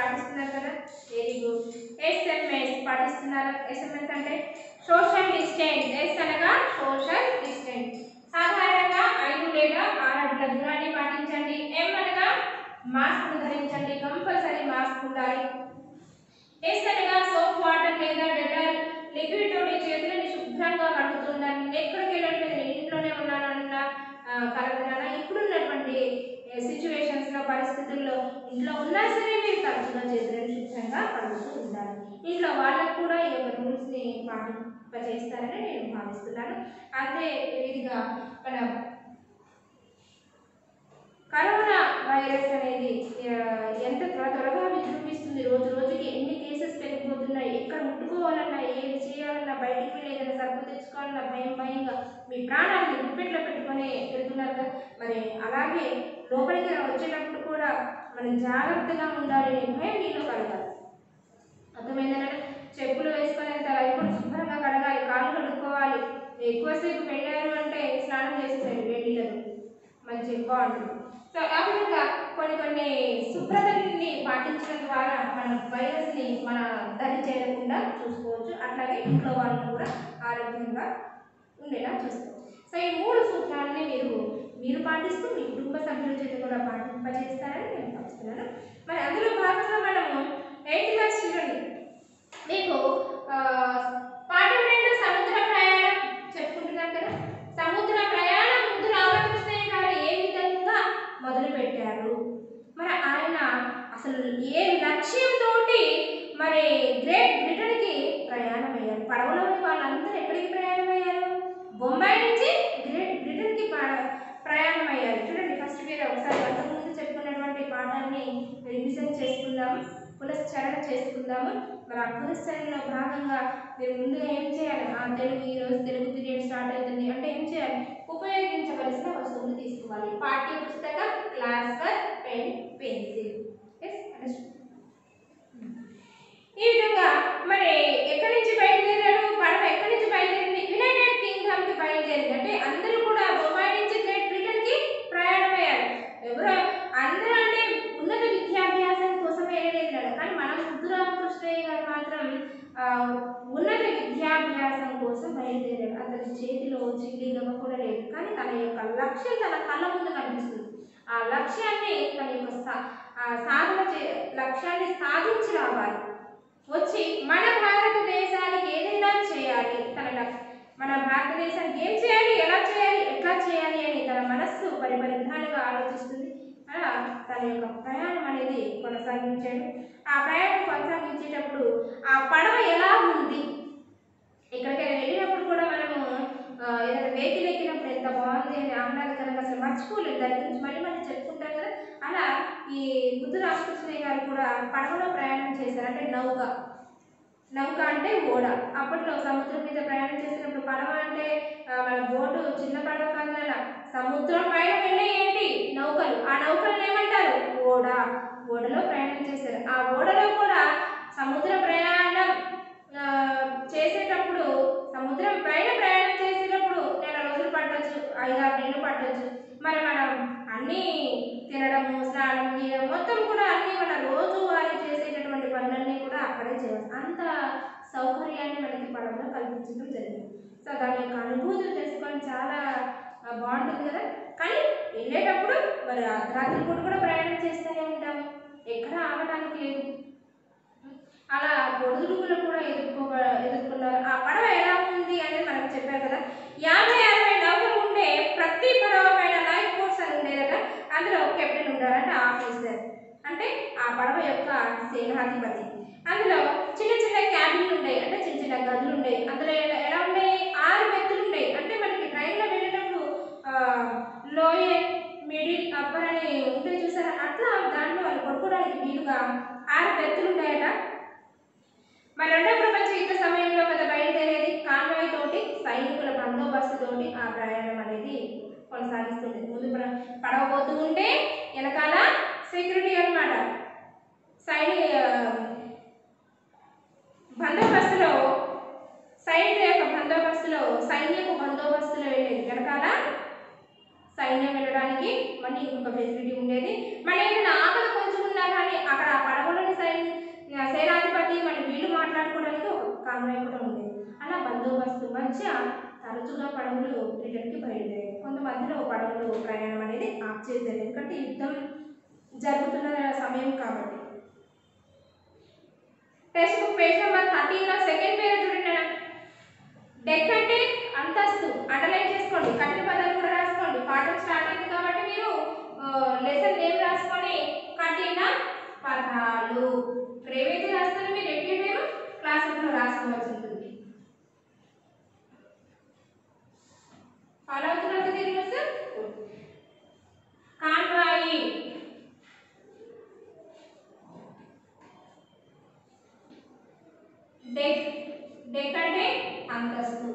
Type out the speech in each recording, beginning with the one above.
పాటిస్తున్నారు కదా very good SMS పాటిస్తున్నారు ఎస్ఎంఎస్ అంటే సోషల్ డిస్టెన్స్ ఎస్ అనగా సోషల్ డిస్టెన్స్ సాధారణంగా ఐదు లేదా ఆరు అడుగుల దూరాన్ని పాటించండి ఎం అనగా మాస్క్ ధరించండి కంపల్సరీ మాస్క్ ఉండాలి ఎస్ అనగా సోప్ వాటర్ లేదా డెటాల్ లిక్విడ్ తోటి చేతులని శుభ్రంగా కడుగుతుండాలి నేను ఎక్కడికి వెళ్ళట్లేదు నేను ఇంట్లోనే ఉన్నాను అన్న కలగడానా ఇప్పుడున్నటువంటి సిచ్యువేషన్స్ లో పరిస్థితుల్లో ఇంట్లో ఉన్నా సరే మీరు తరచుగా చేతులను శుభ్రంగా కడుగుతూ ఉండాలి ఇంట్లో వాళ్ళకు కూడా ఈ యొక్క రూల్స్ ని పాటింపజేస్తారని నేను భావిస్తున్నాను అదే విధిగా మన కరోనా వైరస్ అనేది ఆ, ఎంత త్వర త్వరగా విజృంభిస్తుంది రోజు రోజుకి ఎన్ని కేసెస్ పెరిగిపోతున్నాయి ఎక్కడ ముట్టుకోవాలన్నా ఏది చేయాలన్నా బయటికి వెళ్ళి ఏదైనా సరుకు తెచ్చుకోవాలన్నా భయం భయంగా మీ ప్రాణాన్ని గుప్పెట్లో పెట్టుకొని వెళ్తున్నారు కదా మరి అలాగే లోపలికి వచ్చేటప్పుడు కూడా మనం జాగ్రత్తగా ఉండాలి అనే భయం మీలో కలగాలి అర్థమైందంటే చెప్పులు వేసుకొని వెళ్తారు అవి కూడా శుభ్రంగా కడగాలి కాళ్ళు కడుక్కోవాలి ఎక్కువసేపు వెళ్ళారు అంటే స్నానం చేసేసారు వేడిలను మంచి బాగుంటుంది సో ఆ విధంగా కొన్ని కొన్ని శుభ్రతని పాటించడం ద్వారా మన వైరస్ని మన దరి చేరకుండా చూసుకోవచ్చు అట్లాగే ఇంట్లో వాళ్ళని కూడా ఆరోగ్యంగా ఉండేలా చూసుకోవచ్చు సో ఈ మూడు సూత్రాలని మీరు మీరు పాటిస్తూ మీ కుటుంబ సభ్యుల చేత కూడా పాటింపజేస్తారని నేను భావిస్తున్నాను మరి అందులో భాగంగా మనము ఎయిత్ క్లాస్ చిల్డ్రన్ మీకు ఆ, పాఠం రెండు సముద్ర ప్రయాణం చెప్పుకుంటున్నాం కదా సముద్ర ప్రయాణం ముందు రామకృష్ణయ్య గారు ఏ విధంగా మొదలు పెట్టారు మరి ఆయన అసలు ఏ లక్ష్యంతో మరి గ్రేట్ బ్రిటన్కి ప్రయాణం అయ్యారు పడవలోని వాళ్ళందరూ ఎక్కడికి ప్రయాణం అయ్యారు బొంబాయి నుంచి గ్రేట్ బ్రిటన్కి ప్ర- ప్రయాణం అయ్యారు చూడండి ఫస్ట్ మీరు ఒకసారి అంతకుముందు చెప్పుకున్నటువంటి పాఠాన్ని రివిజన్ చేసుకుందాము పునశ్చరణ చేసుకుందాము మరి ఆ పునశ్చరణలో భాగంగా మీరు ముందుగా ఏం చేయాలి ఆ తెలుగు ఈ రోజు తెలుగు పీరియడ్ స్టార్ట్ అవుతుంది అంటే ఏం చేయాలి ఉపయోగించవలసిన వస్తువులు తీసుకోవాలి పాఠ్య పుస్తకం class work pen pencil S ఈ విధంగా మరి ఎక్కడి నుంచి బయలుదేరారు పడవ ఎక్కడి నుంచి బయలుదేరింది యునైటెడ్ కింగ్డమ్ కి బయలుదేరింది అంటే అందరూ కూడా బొంబాయి నుంచి గ్రేట్ బ్రిటన్ కి ప్రయాణమయ్యారు ఎవరో అందరూ అంటే ఉన్నత విద్యాభ్యాసం కోసమే వెళ్ళలేదు కానీ మన ముద్దురామకృష్ణయ్య గారు మాత్రం ఆ, ఉన్నత విద్యాభ్యాసం కోసం బయలుదేరాడు అతని చేతిలో చిల్లి గమ కూడా లేదు కానీ తన యొక్క లక్ష్యం తన కళ్ళ ముందు కనిపిస్తుంది ఆ లక్ష్యాన్ని తన యొక్క సా- ఆ సాధన చే లక్ష్యాన్ని సాధించి రావాలి వచ్చి మన భారతదేశానికి ఏదైనా చేయాలి తన లక్- మన భారతదేశానికి ఏం చేయాలి ఎలా చేయాలి ఎట్లా చేయాలి అని తన మనస్సు పరి పరి విధాలుగా ఆలోచిస్తుంది అలా తన యొక్క ప్రయాణం అనేది కొనసాగించాడు ఆ ప్రయాణం కొనసాగించేటప్పుడు ఆ పడవ ఎలా ఉంది ఎక్కడికైనా వెళ్ళినప్పుడు కూడా మనము ఆ, ఏదైనా వెహికల్ ఎక్కినప్పుడు ఎంత బాగుంది అని ఆహ్లాదకరంగా అసలు మర్చిపోలేదు దాని గురించి మళ్ళీ మళ్ళీ చెప్పుకుంటాం కదా అలా ఈ బుద్ధు రామకృష్ణయ్య గారు కూడా పడవలో ప్రయాణం చేశారు అంటే నౌక నౌక అంటే ఓడ అప్పట్లో సముద్రం మీద ప్రయాణం చేసినప్పుడు పడవ అంటే ఆ, మన బోటు చిన్న పడవ కాదు నాన్న. సముద్రం పైన వెళ్ళే ఏంటి నౌకలు ఆ నౌకలను ఏమంటారు ఓడ ఓడలో ప్రయాణం చేశారు ఆ ఓడలో కూడా సముద్ర ప్రయాణం ఆ, చేసేటప్పుడు సముద్రం పైన ప్రయాణం చేసేటప్పుడు నెల రోజులు పట్టొచ్చు ఐదారు నెలలు పట్టొచ్చు మరి మనం అన్నీ తినడము స్నానం చేయడం మొత్తం కూడా అన్నీ మన రోజువారీ చేసేటటువంటి పనులన్నీ కూడా అక్కడే చేయాలి అంత సౌకర్యాన్ని మనకి పడవలో కల్పించడం జరిగింది సో దాని యొక్క అనుభూతులు తెలుసుకొని చాలా ఆ, బాగుంటుంది కదా కానీ వెళ్ళేటప్పుడు మరి అర్ధరాత్రి పూట కూడా ప్రయాణం చేస్తూనే ఉంటాము ఎక్కడ ఆగడానికి లేదు అలా పొడుదుడుకులు కూడా ఎదుర్కో ఎదుర్కొన్నారు ఆ పడవ ఎలా ఉంది అనేది మనకు చెప్పారు కదా యాభై అరవై నౌకలు ఉండే ప్రతి పడవ పైన లైఫ్ బోట్స్ అని ఉండేదట అందులో కెప్టెన్ ఉండాలంటే ఆఫీసర్ అంటే ఆ పడవ యొక్క సేనాధిపతి అందులో చిన్న చిన్న క్యాబిన్లు ఉండేవి అంటే చిన్న చిన్న గదులు ఉండేవి అందులో ఎలా ఎలా ఉండేవి ఆరు వ్యక్తులు ఉండేవి అంటే మనకి ట్రైన్లో వెళ్ళేటప్పుడు ఆ, లోయర్ మిడిల్ అప్పర్ అని ఉంటే చూసారా అట్లా దాంట్లో వాళ్ళు పడుకోవడానికి వీలుగా ఆరు వ్యక్తులు ఉన్నాయట మరి రెండో ప్రపంచ యుద్ధ సమయంలో కదా బయలుదేరేది కాన్వాయ్ తోటి సైనికుల బందోబస్తు తోటి ఆ ప్రయాణం అనేది కొనసాగిస్తుంది ముందు ప్ర- పడవ పోతూ ఉంటే వెనకాల సెక్యూరిటీ అన్నమాట సైని బందోబస్తులో సైనికుల యొక్క బందోబస్తులో సైన్యపు బందోబస్తులో వెళ్ళేది వెనకాల సైన్యం వెళ్ళడానికి మళ్ళీ ఇంకొక ఫెసిలిటీ ఉండేది మళ్ళీ ఏదైనా ఆకలి కొంచెం ఉన్నా కానీ అక్కడ ఆ పడవలోని సైన్యం కాన్వాయ్ కూడా ఉండేది అలా బందోబస్తు మధ్య తరచుగా పడవలు బ్రిటన్కి బయలుదేరాయి కొంతమందిలో పడవలు ప్రయాణం అనేది ఆఫ్ చేశారు ఎందుకంటే యుద్ధం జరుగుతున్న సమయం కాబట్టి టెక్స్ట్ బుక్ పేజ్ నెంబర్ థర్టీలో సెకండ్ పేరు చూడండి అన్న. డెక్ అంటే అంతస్తు అండర్లైన్ చేసుకోండి కఠిన పదాలు కూడా రాసుకోండి పాఠం స్టార్ట్ అయింది కాబట్టి మీరు లెసన్ నేమ్ రాసుకొని కఠిన పదాలు ఇక్కడ ఏవైతే రాస్తారో మీరు ఎట్టి మీరు క్లాస్ రూమ్లో రాసుకోవాల్సి ఉంటుంది ఫాలో అవుతున్నారు కదా ఇది సార్ కాన్వాయి డెక్ డెక్ అంటే అంతస్తు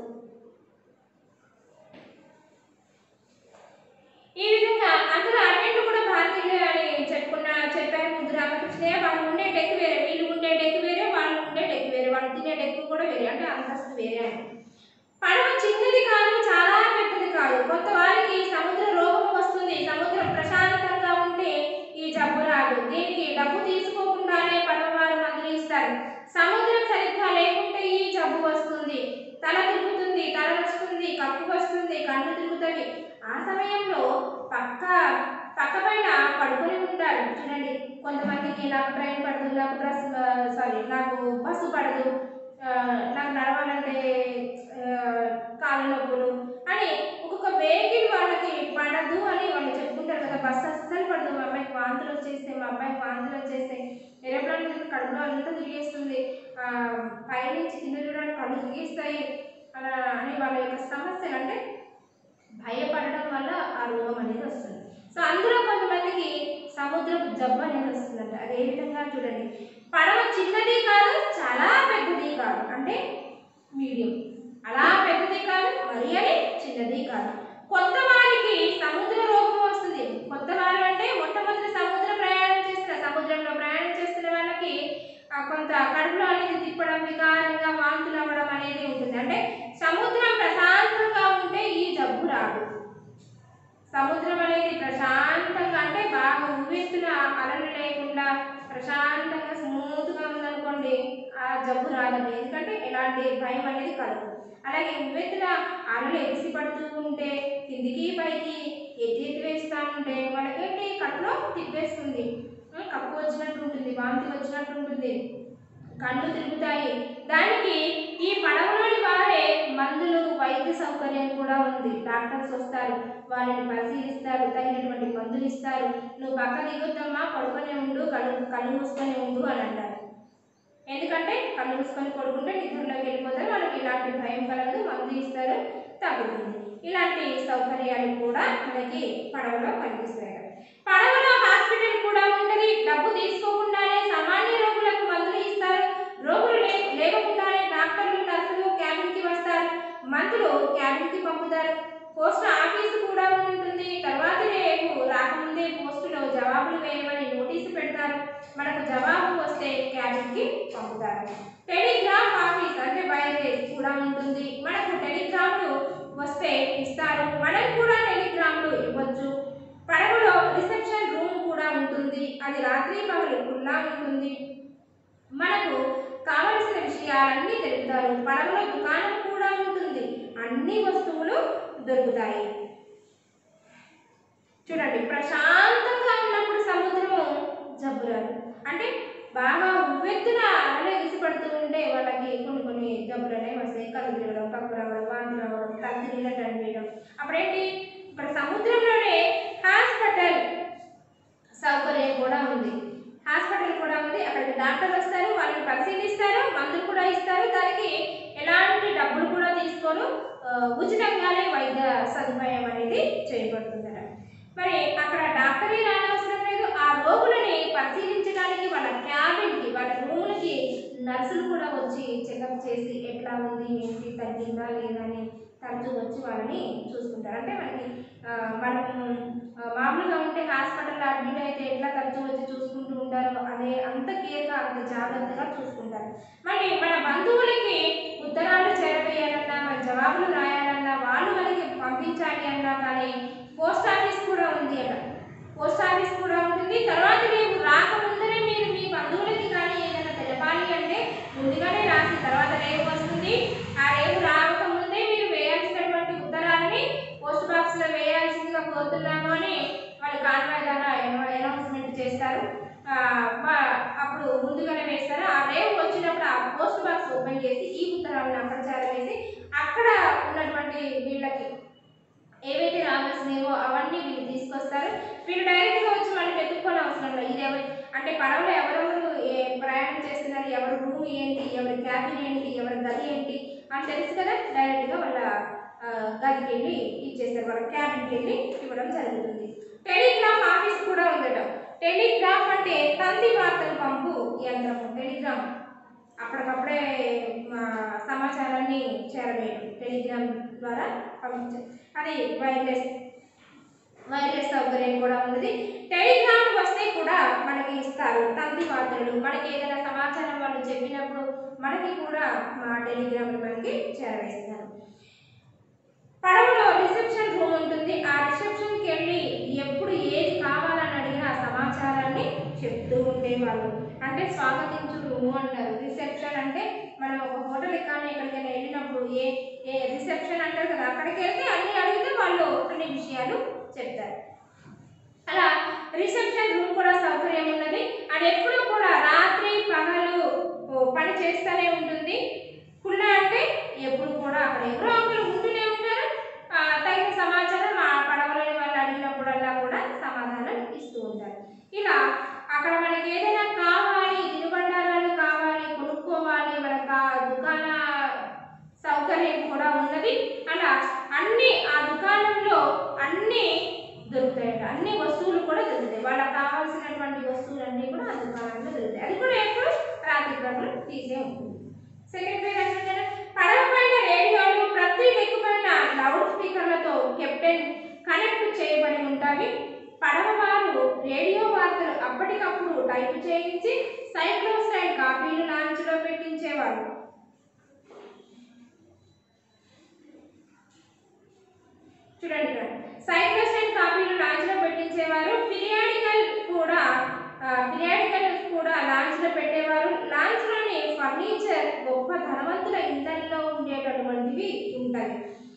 ఈ విధంగా అందులో అటెండ్ కూడా భారతీయులే అని చెప్పుకున్న చెప్పారు ముగ్గురు రామకృష్ణయ్య వాళ్ళు ఉండే డెక్ వేరే వీళ్ళు ఉండే డెక్ వేరే వాళ్ళు ఉండే డెక్ వేరే వాళ్ళు తినే డెక్ కూడా వేరే అంటే అంతస్తు వేరే అని పడవ చిన్నది కాదు చాలా పెద్దది కాదు కొంత వారికి సముద్ర రోగం వస్తుంది సముద్రం ప్రశాంతంగా ఉంటే ఈ జబ్బు రాదు దీనికి డబ్బు తీసుకోకుండానే పడవ వారు మందులు ఇస్తారు సముద్రం సరిగ్గా లేకుంటే ఈ జబ్బు వస్తుంది తల తిరుగుతుంది తల వస్తుంది కప్పు వస్తుంది కళ్ళు తిరుగుతాయి ఆ సమయంలో పక్క పక్క పైన పడుకొని ఉంటారు చూడండి కొంతమందికి నాకు ట్రైన్ పడదు నాకు డ్రెస్ సారీ నాకు బస్సు పడదు ఆ, నాకు నడవాలంటే ఆ, కాళ్ళ నొప్పులు అని ఒక్కొక్క వెహికల్ వాళ్ళకి పడదు అని వాళ్ళు చెప్పుకుంటారు కదా బస్సు అస్సలు పడదు మా అమ్మాయికి వాంతులు వచ్చేస్తే మా అబ్బాయికి వాంతులు వచ్చేస్తే ఏరోప్లేన్ మీద కడుపులో అంతా తిరిగేస్తుంది ఆ, పైనుంచి కింద చూడడానికి కళ్ళు తిరిగేస్తాయి అలా అని వాళ్ళ యొక్క సమస్యలు అంటే భయపడడం వల్ల ఆ రోగం అనేది వస్తుంది సో అందులో కొంతమందికి సముద్రపు జబ్బు అనేది వస్తుందంట అదే విధంగా చూడండి పడవ చిన్నది కాదు చాలా పెద్దది కాదు అంటే మీడియం అలా పెద్దది కాదు మరి అని చిన్నది కాదు కొత్త వారికి సముద్ర రోగం వస్తుంది కొత్త వారు అంటే మొట్టమొదటి సముద్ర ప్రయాణం చేస్తున్న సముద్రంలో ప్రయాణం చేస్తున్న వాళ్ళకి ఆ, కొంత కడుపులో అనేది తిప్పడం వికారంగా వాంతులు అవ్వడం అనేది ఉంటుంది అంటే సముద్రం ప్రశాంతంగా ఉంటే ఈ జబ్బు రాదు సముద్రం అనేది ప్రశాంతంగా అంటే బాగా ఉవ్వెత్తున అలలు లేకుండా ప్రశాంతంగా స్మూత్గా ఉందనుకోండి ఆ జబ్బు రాదండి ఎందుకంటే ఎలాంటి భయం అనేది కలదు అలాగే ఉవ్వెత్తున అలలు ఎగిసి పడుతూ ఉంటే కిందికి పైకి ఎత్తి ఎత్తి వేస్తూ ఉంటే వాళ్ళకేంటి కడుపులో తిప్పేస్తుంది ఉం, కప్పు వచ్చినట్టు ఉంటుంది వాంతి వచ్చినట్టు ఉంటుంది కళ్ళు తిరుగుతాయి దానికి ఈ పడవలోని వారే మందులు వైద్య సౌకర్యం కూడా ఉంది డాక్టర్స్ వస్తారు వాళ్ళని పరిశీలిస్తారు తగినటువంటి మందులు ఇస్తారు నువ్వు పక్క దిగుద్దమ్మా పడుకొని ఉండు కళ్ళు కళ్ళు మూసుకొని ఉండు అని అంటారు ఎందుకంటే కళ్ళు మూసుకొని పడుకుంటే నిద్రలోకి వెళ్ళిపోతారు వాళ్ళకి ఇలాంటి భయం కలగదు మందు ఇస్తారు తగ్గుతుంది ఇలాంటి సౌకర్యాలు కూడా మనకి పడవలో కనిపిస్తాయి పడవలో హాస్పిటల్ కూడా ఉంటుంది డబ్బు తీసుకోకుండానే సామాన్య రోగులకు మందులు ఇస్తారు రోగులు లే లేవకుండానే డాక్టర్లు నర్సులు క్యాబిన్కి వస్తారు మందులు క్యాబిన్కి పంపుతారు పోస్ట్ ఆఫీసు కూడా ఉంటుంది తర్వాత రేపు రాకముందే పోస్టులో జవాబులు వేయమని నోటీసు పెడతారు మనకు జవాబు వస్తే క్యాబిన్కి పంపుతారు టెలిగ్రాఫ్ ఆఫీస్ అంటే వైర్లెస్ కూడా ఉంటుంది మనకు టెలిగ్రామ్లు వస్తే ఇస్తారు మనం కూడా టెలిగ్రామ్లు ఇవ్వచ్చు పడవలో రిసెప్షన్ రూమ్ కూడా ఉంటుంది అది రాత్రి పగలు ఖుల్లా ఉంటుంది మనకు కావలసిన విషయాలన్నీ తెలుపుతారు పడవలో దుకాణం కూడా ఉంటుంది అన్ని వస్తువులు దొరుకుతాయి చూడండి ప్రశాంతంగా ఉన్నప్పుడు సముద్రము జబ్బురాలు అంటే బాగా ఉవ్వెత్తున అలలు ఎగిసిపడుతూ ఉంటే వాళ్ళకి కొన్ని కొన్ని జబ్బులు అనేవి వస్తాయి కళ్ళు తిరగడం కప్పు రావడం వాంతి రావడం తల తిరిగినట్టు అనిపించడం అప్పుడేంటి ఇక్కడ సముద్రంలోనే హాస్పిటల్ సౌకర్యం కూడా ఉంది హాస్పిటల్ కూడా ఉంది అక్కడికి డాక్టర్ వస్తారు వాళ్ళని పరిశీలిస్తారు మందులు కూడా ఇస్తారు దానికి ఎలాంటి డబ్బులు కూడా తీసుకోరు ఆ, ఉచితంగానే వైద్య సదుపాయం అనేది చేయబడుతుందట మరి అక్కడ డాక్టరే రానవసరం లేదు ఆ రోగులని పరిశీలించడానికి వాళ్ళ క్యాబిన్కి వాళ్ళ రూములకి నర్సులు కూడా వచ్చి చెకప్ చేసి ఎట్లా ఉంది ఏంటి తగ్గిందా లేదా అని తరచూ వచ్చి వాళ్ళని చూసుకుంటారు అంటే మనకి ఆ, మనం ఆ, మామూలుగా ఉంటే హాస్పిటల్లో అడ్మిట్ అయితే ఎట్లా తరచూ వచ్చి చూసుకుంటూ ఉంటారో అదే అంత కేర్గా అంత జాగ్రత్తగా చూసుకుంటారు మరి మన బంధువులకి ఉత్తరాలు చేరవేయాలన్నా మన జవాబులు రాయాలన్నా వాళ్ళు మనకి పంపించాలి అన్నా కానీ పోస్ట్ ఆఫీస్ కూడా ఉంది అక్కడ పోస్ట్ ఆఫీస్ కూడా ఉంటుంది తర్వాత రేపు రాకముందరే మీరు మీ బంధువులకి కానీ ఏదైనా తెలపాలి అంటే ముందుగానే రాసి తర్వాత రేపు వస్తే ఆ, మా- అప్పుడు ముందుగానే వేస్తారు ఆ రేవ్ వచ్చినప్పుడు ఆ పోస్ట్ బాక్స్ ఓపెన్ చేసి ఈ ఉత్తరాలను అక్కడ చేరవేసి అక్కడ ఉన్నటువంటి వీళ్ళకి ఏవైతే రావాల్సినవో అవన్నీ వీళ్ళు తీసుకొస్తారు వీళ్ళు డైరెక్ట్గా వచ్చి మళ్ళీ వెతుక్కోని అవసరం లేదు ఇది ఎవరి అంటే పడవలో ఎవరెవరు ఏ ప్రయాణం చేస్తున్నారు ఎవరి రూమ్ ఏంటి ఎవరి క్యాబిన్ ఏంటి ఎవరి గది ఏంటి అని తెలుసు కదా డైరెక్ట్గా వాళ్ళ ఆ, గదికి వెళ్ళి ఇచ్చేస్తారు వాళ్ళ క్యాబిన్కి వెళ్ళి ఇవ్వడం జరుగుతుంది టెలిగ్రాఫ్ ఆఫీస్ కూడా ఉండట టెలిగ్రాఫ్ అంటే తంతి వార్తలు పంపు యంత్రము టెలిగ్రామ్ అప్పటికప్పుడే ఆ, సమాచారాన్ని చేరవేయడం టెలిగ్రామ్ ద్వారా పంపించారు అది వైర్లెస్ వైర్లెస్ సౌకర్యం కూడా ఉన్నది టెలిగ్రామ్ వస్తే కూడా మనకి ఇస్తారు తంతి వార్తలు మనకి ఏదైనా సమాచారం వాళ్ళు చెప్పినప్పుడు మనకి కూడా మా టెలిగ్రామ్ మనకి చేరవేస్తారు పడవలో రిసెప్షన్ రూమ్ ఉంటుంది ఆ రిసెప్షన్కి వెళ్ళి ఎప్పుడు ఏది కావాలని అడిగినా ఆ సమాచారాన్ని చెప్తూ ఉండేవాళ్ళు అంటే స్వాగతించు రూము అంటారు రిసెప్షన్ అంటే మనం ఒక హోటల్కి కానీ ఎక్కడికైనా వెళ్ళినప్పుడు ఏ ఏ రిసెప్షన్ అంటారు కదా అక్కడికి వెళ్తే అన్ని అడిగితే వాళ్ళు అన్ని విషయాలు చెప్తారు అలా రిసెప్షన్ రూమ్ కూడా సౌకర్యం ఉన్నది అది ఎప్పుడు కూడా రాత్రి పగలు ఓ, పని చేస్తూనే ఉంటుంది కుళ్ళ అంటే ఎప్పుడు కూడా అక్కడ ఎవరో ఒకరు ఉంటూనే ఉంటారు ఆ, తగిన సమాచారం ఆ పడవలోని వాళ్ళు అడిగినప్పుడల్లా కూడా సమాధానం ఇస్తూ ఉంటారు ఇలా అక్కడ మనకి ఏదైనా కావాలి తినుబండారాలు కావాలి కొనుక్కోవాలి మనకు ఆ దుకాణ సౌకర్యం కూడా ఉన్నది అలా అన్ని ఆ దుకాణంలో అన్ని దొరుకుతాయి అన్ని వస్తువులు కూడా దొరుకుతాయి వాళ్ళకి కావాల్సినటువంటి వస్తువులన్నీ కూడా ఆ దుకాణంలో దొరుకుతాయి అది కూడా ఎప్పుడు రాత్రి పనులు తీసే ఉంటుంది సెకండ్ పేజ్ అంటే పడవ పైన రేడియోలు ప్రతి డెక్ పైన లౌడ్ స్పీకర్లతో కెప్టెన్ కనెక్ట్ చేయబడి ఉంటాయి పడవ వారు రేడియో వార్తలు అప్పటికప్పుడు టైప్ చేయించి సైక్లోస్టైల్ కాపీలు లాంచ్లో పెట్టించేవారు చూడండి ఇక్కడ సైక్లోస్టైల్ కాపీలు లాంచ్లో పెట్టించేవారు పిరియాడికల్ కూడా పిరియాడికల్ కూడా లాంచ్లో పెట్టేవారు లాంచ్లోని ఫర్నిచర్ గొప్ప ధనవంతుల ఇంధనంలో ఉండేటటువంటివి ఉంటాయి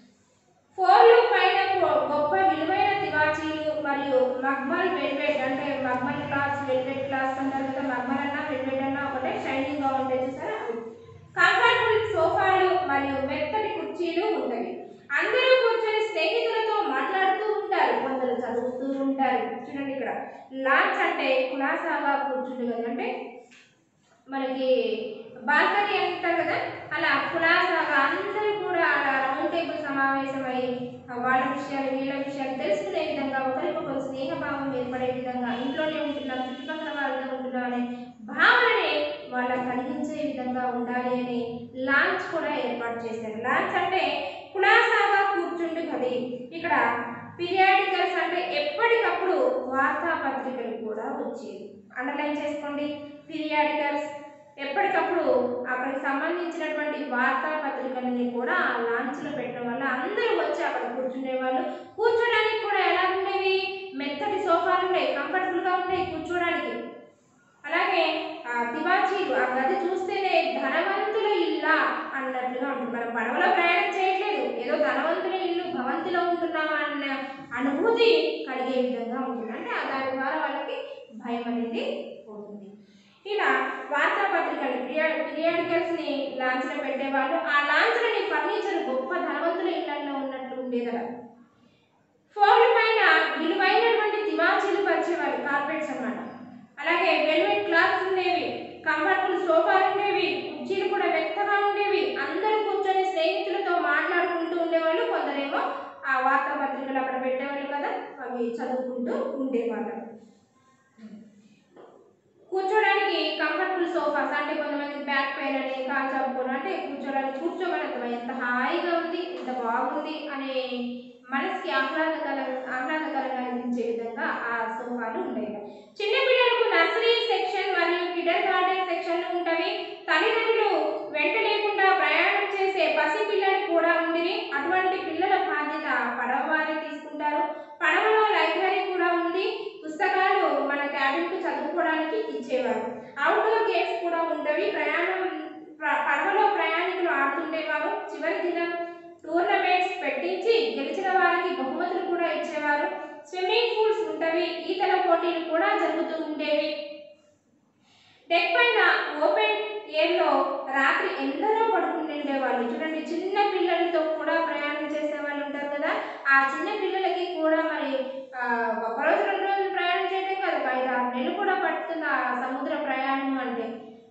ఫోర్లు పైన గొ- గొప్ప విలువైన తివాచీలు మరియు మగ్మల్ వెల్వెట్ అంటే మగ్మల్ క్లాత్ వెల్వెట్ క్లాత్ అంటారు కదా మగ్మల్ అన్న వెల్వెట్ అన్న ఒకటే షైనింగ్ గా ఉంటాయి చూసారా అవి కంఫర్టబుల్ సోఫాలు మరియు మెత్తటి కుర్చీలు ఉంటాయి అందరూ కూర్చొని స్నేహితులతో మాట్లాడుతూ ఉంటారు కొందరు చదువుతూ ఉంటారు చూడండి ఇక్కడ లాంచ్ అంటే కులాసాగా కూర్చుంటుంది కదా అంటే మనకి బాల్కనీ అంటారు కదా అలా కులాసాగా అందరూ కూడా అలా రౌండ్ టేబుల్ సమావేశమై ఆ వాళ్ళ విషయాలు వీళ్ళ విషయాలు తెలుసుకునే విధంగా ఒకరికొకరు స్నేహభావం ఏర్పడే విధంగా ఇంట్లోనే ఉంటున్నాం చుట్టుపక్కల వాళ్ళతో ఉంటున్నాం అనే భావనని వాళ్ళకి కలిగించే విధంగా ఉండాలి అని లాంచ్ కూడా ఏర్పాటు చేశారు లాంచ్ అంటే కులాసాగా కూర్చుండు కది ఇక్కడ పీరియాడికల్స్ అంటే ఎప్పటికప్పుడు వార్తాపత్రికలు కూడా వచ్చేవి అండర్లైన్ చేసుకోండి పీరియాడికల్స్ ఎప్పటికప్పుడు అక్కడికి సంబంధించినటువంటి వార్తాపత్రికలని కూడా ఆ లాంచ్లో పెట్టడం వల్ల అందరూ వచ్చి అక్కడ కూర్చునేవాళ్ళు కూర్చోడానికి కూడా ఎలా ఉండేవి మెత్తటి సోఫాలు ఉండేవి కంఫర్టబుల్గా ఉండేవి కూర్చోడానికి అలాగే ఆ తివాచీలు ఆ గది చూస్తేనే ధనవంతుల ఇల్లా అన్నట్లుగా ఉంటుంది మనం పడవలో ప్రయాణం చేయట్లేదు ఏదో ధనవంతుల ఇల్లు భవంతిలో ఉంటున్నామా అన్న అనుభూతి కలిగే విధంగా ఉంటుంది అంటే ఆ దాని ద్వారా వాళ్ళకి భయం అనేది పోతుంది ఇలా వార్తాపత్రికలు పిరియా- పిరియాడికల్స్ని లాంచ్లో పెట్టేవాళ్ళు ఆ లాంచ్లోని ఫర్నిచర్ గొప్ప ధనవంతుల ఇళ్లలో ఉన్నట్లు ఉండేదట ఫోన్ల పైన విలువైనటువంటి తివాచీలు పరిచేవారు కార్పెట్స్ అన్నమాట అలాగే వెల్వెట్ క్లాత్స్ ఉండేవి కంఫర్టబుల్ సోఫాలు ఉండేవి కుర్చీలు కూడా మెత్తగా ఉండేవి అందరూ కూర్చొని స్నేహితులతో మాట్లాడుకుంటూ ఉండేవాళ్ళు కొందరేమో ఆ వార్తాపత్రికలు అక్కడ పెట్టేవాళ్ళు కదా అవి చదువుకుంటూ ఉండేవాళ్ళు కూర్చోడానికి కంఫర్టబుల్ సోఫాస్ అంటే కొంతమంది బ్యాక్ పెయిన్ అని కాలు చాపుకోవడం అంటే కూర్చోడానికి కూర్చోగలుగుతాం ఎంత హాయిగా ఉంది ఎంత బాగుంది అనే మనసుకి ఆహ్లాదకర ఆహ్లాదకరంగా అనిపించే విధంగా ఆ సోఫాలు ఉండేవి చిన్న పిల్లలకు నర్సరీ సెక్షన్ మరియు కిడర్ గార్డెన్ సెక్షన్లు ఉంటవి తల్లిదండ్రులు వెంట లేకుండా ప్రయాణం చేసే పసి పిల్లలు కూడా ఉండిరి అటువంటి పిల్లల బాధ్యత పడవ వారే తీసుకుంటారు పడవలో లైబ్రరీ కూడా ఉంది పుస్తకాలు మన క్యాబిన్కు చదువుకోవడానికి ఇచ్చేవారు అవుట్డోర్ గేమ్స్ కూడా ఉండవి ప్రయాణం ప్ర- పడవలో ప్రయాణికులు ఆడుతుండేవారు చివరి దినం టోర్నమెంట్స్ పెట్టించి గెలిచిన వారికి బహుమతులు కూడా ఇచ్చేవారు స్విమ్మింగ్ పూల్స్ ఉంటవి ఈతల పోటీలు కూడా జరుగుతూ ఉండేవి డెక్ పైన ఓపెన్ ఎయిర్లో రాత్రి ఎండలో పడుకుని ఉండేవాళ్ళు చూడండి చిన్న పిల్లలతో కూడా ప్రయాణం చేసే వాళ్ళు ఉంటారు కదా ఆ చిన్న పిల్లలకి కూడా మరి ఆ, ఒక రోజు రెండు రోజులు ప్రయాణం చేయడం కాదు ఒక ఐదు ఆరు నెలలు కూడా పడుతుంది ఆ సముద్ర ప్రయాణం అంటే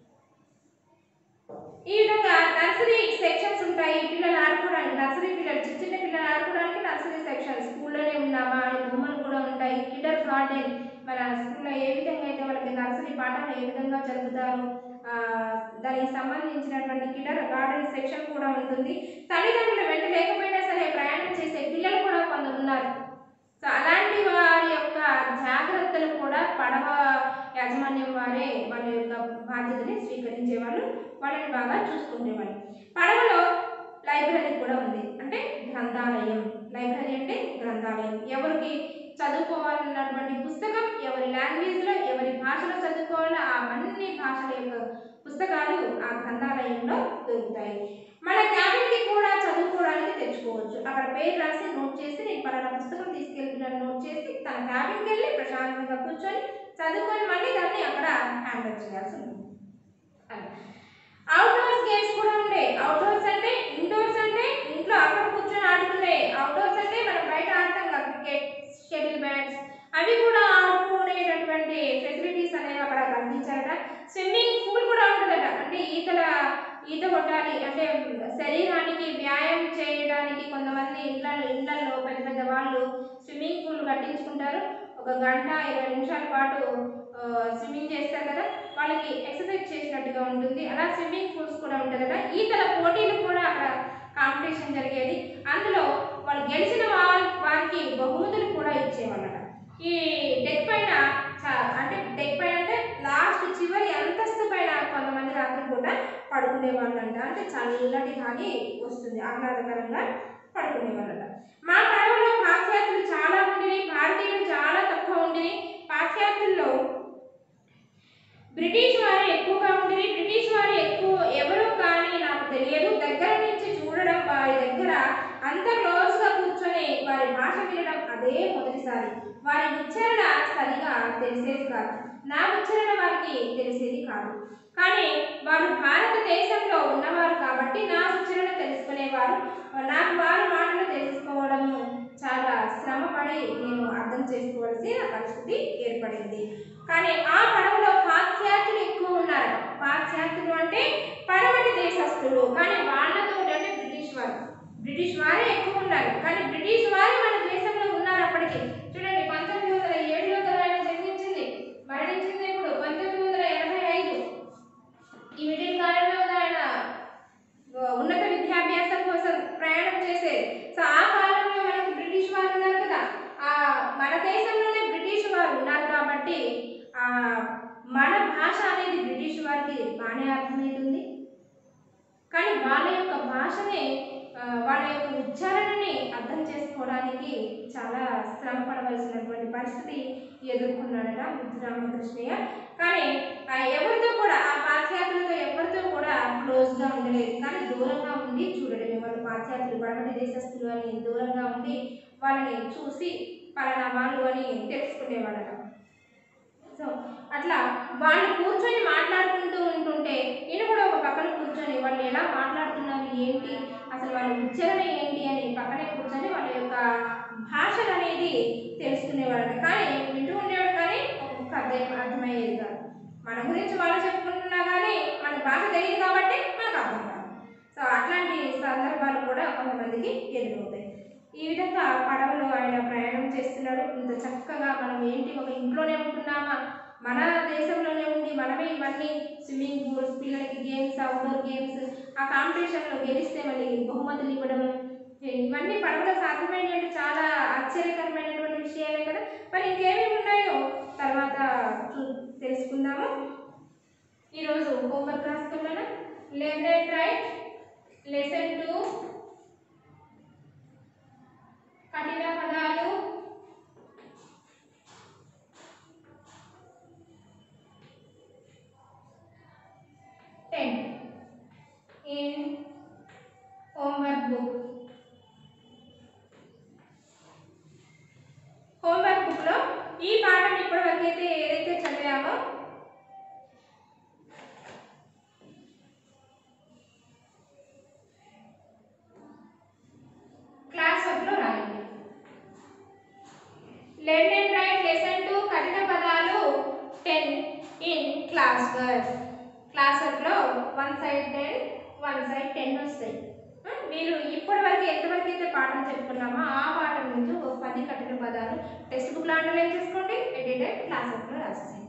ఈ విధంగా నర్సరీ సెక్షన్స్ ఉంటాయి పిల్లలు ఆడుకోవడానికి నర్సరీ పిల్లలు చిన్న చిన్న పిల్లలు ఆడుకోవడానికి నర్సరీ సెక్షన్ స్కూల్లోనే ఉన్నామా అని బొమ్మలు కూడా ఉంటాయి కిడర్ గార్డెన్ మన స్కూల్లో ఏ విధంగా అయితే వాళ్ళకి నర్సరీ పాఠాలు ఏ విధంగా జరుపుతారు ఆ, దానికి సంబంధించినటువంటి కిడర్ గార్డెన్ సెక్షన్ కూడా ఉంటుంది తల్లిదండ్రులు వెంట లేకపోయినా సరే ప్రయాణం చేసే పిల్లలు కూడా కొందరు ఉన్నారు సో అలాంటి వారి యొక్క జాగ్రత్తలు కూడా పడవ యాజమాన్యం వారే వాళ్ళ యొక్క బాధ్యతని స్వీకరించేవాళ్ళు వాళ్ళని బాగా చూసుకునేవాళ్ళు పడవలో లైబ్రరీ కూడా ఉంది అంటే గ్రంథాలయం లైబ్రరీ అంటే గ్రంథాలయం ఎవరికి చదువుకోవాలన్నటువంటి పుస్తకం ఎవరి లాంగ్వేజ్లో ఎవరి భాషలో చదువుకోవాలో ఆ అన్ని భాషల యొక్క పుస్తకాలు ఆ గ్రంథాలయంలో దొరుకుతాయి మన క్యాబిన్కి కూడా చదువుకోవడానికి తెచ్చుకోవచ్చు అక్కడ పేరు రాసి నోట్ చేసి నేను పలానా పుస్తకం తీసుకెళ్తున్నాను నోట్ చేసి తన క్యాబిన్కి వెళ్ళి ప్రశాంతంగా కూర్చొని చదువుకొని మళ్ళీ దాన్ని అక్కడ హ్యాండిల్ చేయాల్సి ఉంటుంది అవుట్డోర్స్ గేమ్స్ కూడా ఉంటాయి అవుట్డోర్స్ అంటే ఇండోర్స్ అంటే ఇంట్లో అక్కడ కూర్చొని ఆడుకునే అవుట్డోర్స్ అంటే మనం బయట ఆడతాం కదా క్రికెట్ షటిల్ బ్యాట్స్ అవి కూడా ఆడుకునేటటువంటి ఫెసిలిటీస్ అనేవి అక్కడ కల్పించారట స్విమ్మింగ్ పూల్ కూడా ఉంటుందట అంటే ఈతల ఈత కొట్టాలి అంటే శరీరానికి వ్యాయామం చేయడానికి కొంతమంది ఇళ్ళ ఇళ్లలో పెద్ద పెద్ద వాళ్ళు స్విమ్మింగ్ పూల్ కట్టించుకుంటారు ఒక గంట ఇరవై నిమిషాల పాటు ఆ, స్విమ్మింగ్ చేస్తారు కదా వాళ్ళకి ఎక్సర్సైజ్ చేసినట్టుగా ఉంటుంది అలా స్విమ్మింగ్ పూల్స్ కూడా ఉంటుంది కదా ఈతల పోటీలు కూడా అక్కడ కాంపిటీషన్ జరిగేది అందులో వాళ్ళు గెలిచిన వాళ్ళ వారికి బహుమతులు కూడా ఇచ్చేవాళ్ళట ఈ డెక్ పైన చా- అంటే డెక్ పైన అంటే లాస్ట్ చివరి అంతస్తు పైన కొంతమంది రాత్రి పూట పడుకునే వాళ్ళంట అంటే చల్లటి గాలి వస్తుంది ఆహ్లాదకరంగా పడుకునే వాళ్ళంట మా పడవలో పాశ్చాత్యులు చాలా ఉండినాయి భారతీయులు చాలా తక్కువ ఉండినాయి పాశ్చాత్యుల్లో బ్రిటిష్ వారు ఎక్కువగా ఉండేది బ్రిటిష్ వారు ఎక్కువ ఎవరు కానీ నాకు తెలియదు దగ్గర నుంచి చూడడం వారి దగ్గర అంత క్లోజ్గా కూర్చొని వారి భాష వినడం అదే మొదటిసారి వారి ఉచ్చారణ సరిగా తెలిసేది కాదు నా ఉచ్చారణ వారికి తెలిసేది కాదు కానీ వారు భారతదేశంలో ఉన్నవారు కాబట్టి నా ఉచ్చారణ తెలుసుకునేవారు నాకు వారి మాటలు తెలుసుకోవడము చాలా శ్రమపడి నేను అర్థం చేసుకోవాల్సిన పరిస్థితి ఏర్పడింది కానీ ఆ పడవలో పాశ్చాత్యులు ఎక్కువ ఉన్నారు పాశ్చాత్యులు అంటే పడమటి దేశస్తులు కానీ వాళ్ళతో అంటే బ్రిటిష్ వారు బ్రిటిష్ వారే ఎక్కువ ఉన్నారు కానీ బ్రిటిష్ వారే మన దేశంలో ఉన్నారు అప్పటికి చూడండి పంతొమ్మిది వందల ఏడులో కదా ఆయన జన్మించింది మరణించింది ఇప్పుడు పంతొమ్మిది వందల ఎనభై ఐదు ఈ మిడిల్ కాలంలో కదా ఆయన ఆ, ఉన్నత విద్యాభ్యాసం కోసం ప్రయాణం చేసేది సో ఆ కాలంలో మనకు బ్రిటిష్ వారు ఉన్నారు కదా ఆ మన దేశంలోనే బ్రిటిష్ వారు ఉన్నారు కాబట్టి ఆ మన భాష అనేది బ్రిటిష్ వారికి బాగానే అర్థమవుతుంది కానీ వాళ్ళ యొక్క భాషనే ఆ, వాళ్ళ యొక్క ఉచ్చారణని అర్థం చేసుకోవడానికి చాలా శ్రమ పడవలసినటువంటి పరిస్థితి ఎదుర్కొన్నాడట ముద్దురామకృష్ణయ్య కానీ ఆ ఎవరితో కూడా ఆ పాశ్చాత్యులతో ఎవరితో కూడా క్లోజ్గా ఉండలేదు కానీ దూరంగా ఉండి చూడడమే వాళ్ళు పాశ్చాత్యులు పడమటి దేశస్తులు అని దూరంగా ఉండి వాళ్ళని చూసి పలానా వాళ్ళు అని తెలుసుకునేవాడట సో అట్లా వాళ్ళు కూర్చొని మాట్లాడుకుంటూ ఉంటుంటే ఈయన కూడా ఒక పక్కన కూర్చొని వాళ్ళు ఎలా మాట్లాడుతున్నారు ఏంటి అసలు వాళ్ళ ఉచ్చారణ ఏంటి అని పక్కనే కూర్చొని వాళ్ళ యొక్క భాషలు అనేది తెలుసుకునేవాడు కానీ వింటూ ఉండేవాడు కానీ ఒక్కొక్క అర్థం అర్థమయ్యేది కాదు మన గురించి వాళ్ళు చెప్పుకుంటున్నా కానీ మన భాష తెలియదు కాబట్టి మనకు అర్థం కాదు సో అట్లాంటి సందర్భాలు కూడా కొంతమందికి ఎదురవుతాయి ఈ విధంగా పడవలో ఆయన ప్రయాణం చేస్తున్నాడు ఇంత చక్కగా మనం ఏంటి ఒక ఇంట్లోనే ఉంటున్నామా మన దేశంలోనే ఉండి మనమే ఇవన్నీ స్విమ్మింగ్ పూల్స్ పిల్లలకి గేమ్స్ అవుట్డోర్ గేమ్స్ ఆ కాంపిటీషన్లో గెలిస్తే మళ్ళీ బహుమతులు ఇవ్వడం ఇవన్నీ పడవలో సాధ్యమైన అంటే చాలా ఆశ్చర్యకరమైనటువంటి విషయాలే కదా మరి ఇంకేమేమి ఉన్నాయో తర్వాత చూ- తెలుసుకుందాము ఈరోజు హోంవర్క్ రాసుకున్నాను learn and write lesson two కఠిన పదాలు ten in homework book homework బుక్లో ఈ పాఠం ఇప్పటివరకు అయితే ఏదైతే చదివామో learn and write lesson two కఠిన పదాలు ten in class work class వర్క్లో one side ten one side ten వస్తాయి ఆ, మీరు ఇప్పటి వరకు ఎంతవరకు అయితే పాఠం చెప్పుకున్నామో ఆ పాఠం నుంచి ఒక పది కఠిన పదాలు టెక్స్ట్ బుక్లో అండర్లైన్ చేసుకోండి ఎట్ ఏ టైం క్లాస్ వర్క్లో రాసేసేయండి